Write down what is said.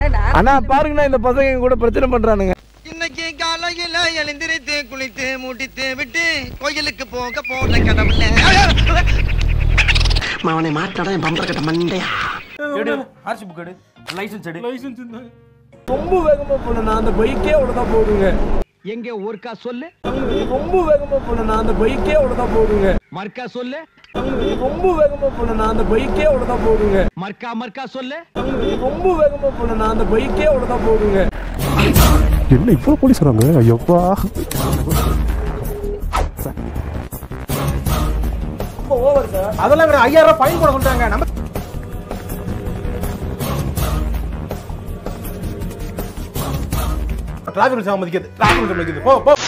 அண்ணா பாருங்கண்ணா இந்த பசங்க எங்க கூட பிரச்சனை பண்றானுங்க இன்னைக்கு காலையில எழுந்திருத்து குளித்து முடித்து விட்டு கோயிலுக்கு போக போன கடவுள அவனை மாட்டாடா என் பம்பர கட்ட மண்டையா ஆர்சி புக் எடு லைசன்ஸ் எடு லைசன்ஸ் ரொம்ப வேகமா போனா அந்த பைக்கே அவ்வளவுதான் போகுங்க எங்க ஊர்க்கா சொல்லு ரொம்ப வேகமா போனா அந்த பைக்கே அவ்வளவுதான் போகுங்க மர்க்கா சொல்லு ரொம்ப வேகமா போனா அந்த பைக்கே அவ்வளவுதான் போகுங்க மர்க்கா மர்க்கா சொல்லு ரொம்ப வேகமா போனா அந்த பைக்கே அவ்வளவுதான் போகுங்க என்ன இவ்வளவு போலீஸ் வராங்க ஐயோப்பா அதெல்லாம் வேற ஐயாயிரம் ரூபாய் ஃபைன் போட சொல்றாங்க நம்ம டிராஃபிக் ரூல்ஸ் மதிக்கிறது டிராஃபிக் ரூல்ஸ் மதிக்கிறது போ போ